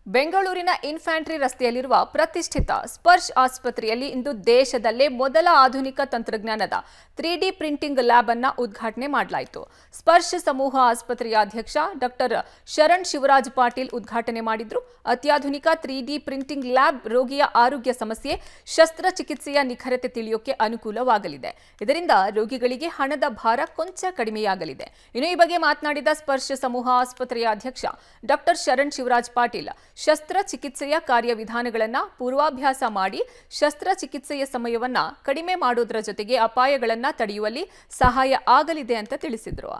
ಬೆಂಗಳೂರಿನ ಇನ್ಫ್ಯಾಂಟ್ರಿ ರಸ್ತೆಯಲ್ಲಿರುವ ಪ್ರತಿಷ್ಠಿತ ಸ್ಪರ್ಶ್ ಆಸ್ಪತ್ರೆಯಲ್ಲಿ ಇಂದು ದೇಶದಲ್ಲೇ ಮೊದಲ ಆಧುನಿಕ ತಂತ್ರಜ್ಞಾನದ ತ್ರೀ ಡಿ ಪ್ರಿಂಟಿಂಗ್ ಲ್ಯಾಬ್ ಅನ್ನ ಉದ್ಘಾಟನೆ ಮಾಡಲಾಯಿತು ಸ್ಪರ್ಶ್ ಸಮೂಹ ಆಸ್ಪತ್ರೆಯ ಅಧ್ಯಕ್ಷ ಡಾಕ್ಟರ್ ಶರಣ್ ಶಿವರಾಜ್ ಪಾಟೀಲ್ ಉದ್ಘಾಟನೆ ಮಾಡಿದ್ರು ಅತ್ಯಾಧುನಿಕ ತ್ರೀ ಡಿ ಪ್ರಿಂಟಿಂಗ್ ಲ್ಯಾಬ್ ರೋಗಿಯ ಆರೋಗ್ಯ ಸಮಸ್ಯೆ ಶಸ್ತ್ರಚಿಕಿತ್ಸೆಯ ನಿಖರತೆ ತಿಳಿಯೋಕೆ ಅನುಕೂಲವಾಗಲಿದೆ ಇದರಿಂದ ರೋಗಿಗಳಿಗೆ ಹಣದ ಭಾರ ಕೊಂಚ ಕಡಿಮೆಯಾಗಲಿದೆ ಇನ್ನು ಈ ಬಗ್ಗೆ ಮಾತನಾಡಿದ ಸ್ಪರ್ಶ ಸಮೂಹ ಆಸ್ಪತ್ರೆಯ ಅಧ್ಯಕ್ಷ ಡಾಕ್ಟರ್ ಶರಣ್ ಶಿವರಾಜ್ ಪಾಟೀಲ್ ಶಸ್ತ್ರಚಿಕಿತ್ಸೆಯ ಕಾರ್ಯವಿಧಾನಗಳನ್ನು ಪೂರ್ವಾಭ್ಯಾಸ ಮಾಡಿ ಶಸ್ತ್ರಚಿಕಿತ್ಸೆಯ ಸಮಯವನ್ನ ಕಡಿಮೆ ಮಾಡೋದ್ರ ಜೊತೆಗೆ ಅಪಾಯಗಳನ್ನ ತಡೆಯುವಲ್ಲಿ ಸಹಾಯ ಆಗಲಿದೆ ಅಂತ ತಿಳಿಸಿದ್ರು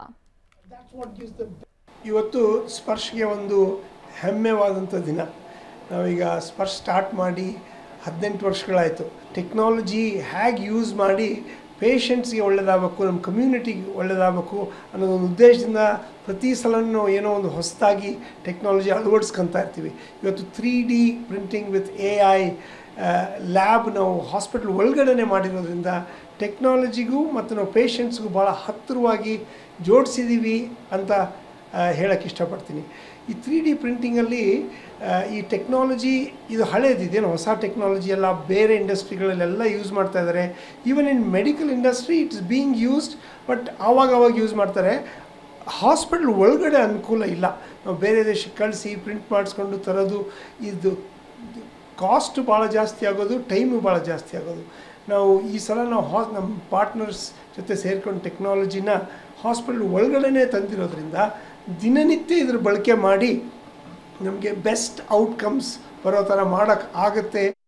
ಇವತ್ತು ಸ್ಪರ್ಶ್ಗೆ ಒಂದು ಹೆಮ್ಮೆವಾದಂಥ ದಿನ ನಾವೀಗ ಸ್ಪರ್ಶ್ ಸ್ಟಾರ್ಟ್ ಮಾಡಿ ಹದಿನೆಂಟು ವರ್ಷಗಳಾಯಿತು ಟೆಕ್ನಾಲಜಿ ಹೇಗೆ ಯೂಸ್ ಮಾಡಿ ಪೇಷಂಟ್ಸ್ಗೆ ಒಳ್ಳೆಯದಾಗಬೇಕು ನಮ್ಮ ಕಮ್ಯುನಿಟಿಗೆ ಒಳ್ಳೆಯದಾಗಬೇಕು ಅನ್ನೋ ಒಂದು ಉದ್ದೇಶದಿಂದ ಪ್ರತಿ ಸಲನೂ ಏನೋ ಒಂದು ಹೊಸದಾಗಿ ಟೆಕ್ನಾಲಜಿ ಅಳವಡಿಸ್ಕೊತಾ ಇರ್ತೀವಿ ಇವತ್ತು three D printing with A I lab ನಾವು ಹಾಸ್ಪಿಟ್ಲ್ ಒಳಗಡೆ ಮಾಡಿರೋದ್ರಿಂದ ಟೆಕ್ನಾಲಜಿಗೂ ಮತ್ತು ನಾವು ಪೇಷಂಟ್ಸ್ಗೂ ಭಾಳ ಹತ್ತಿರವಾಗಿ ಜೋಡಿಸಿದ್ದೀವಿ ಅಂತ ಹೇಳಕ್ಕೆ ಇಷ್ಟಪಡ್ತೀನಿ ಈ ತ್ರೀ ಡಿ ಪ್ರಿಂಟಿಂಗಲ್ಲಿ ಈ ಟೆಕ್ನಾಲಜಿ ಇದು ಹಳೇದು ಇದೇನು ಹೊಸ ಟೆಕ್ನಾಲಜಿ ಎಲ್ಲ ಬೇರೆ ಇಂಡಸ್ಟ್ರಿಗಳಲ್ಲೆಲ್ಲ ಯೂಸ್ ಮಾಡ್ತಾ ಇದ್ದಾರೆ even in medical industry it's being used but ಆವಾಗ ಆವಾಗ ಯೂಸ್ ಮಾಡ್ತಾರೆ ಹಾಸ್ಪಿಟ್ಲ್ ಒಳಗಡೆ ಅನುಕೂಲ ಇಲ್ಲ ನಾವು ಬೇರೆ ದೇಶಕ್ಕೆ ಕಳಿಸಿ ಪ್ರಿಂಟ್ ಮಾಡಿಸ್ಕೊಂಡು ತರೋದು ಇದು ಕಾಸ್ಟ್ ಭಾಳ ಜಾಸ್ತಿ ಆಗೋದು ಟೈಮು ಭಾಳ ಜಾಸ್ತಿ ಆಗೋದು ನಾವು ಈ ಸಲ ನಾವು ಹಾ ನಮ್ಮ ಪಾರ್ಟ್ನರ್ಸ್ ಜೊತೆ ಸೇರ್ಕೊಂಡು ಟೆಕ್ನಾಲಜಿನ ಹಾಸ್ಪಿಟ್ಲ್ ಒಳಗಡೆ ತಂದಿರೋದ್ರಿಂದ ದಿನನಿತ್ಯ ಇದ್ರ ಬಳಕೆ ಮಾಡಿ ನಮಗೆ ಬೆಸ್ಟ್ ಔಟ್ಕಮ್ಸ್ ಬರೋ ಥರ ಮಾಡೋಕ್ಕೆ ಆಗುತ್ತೆ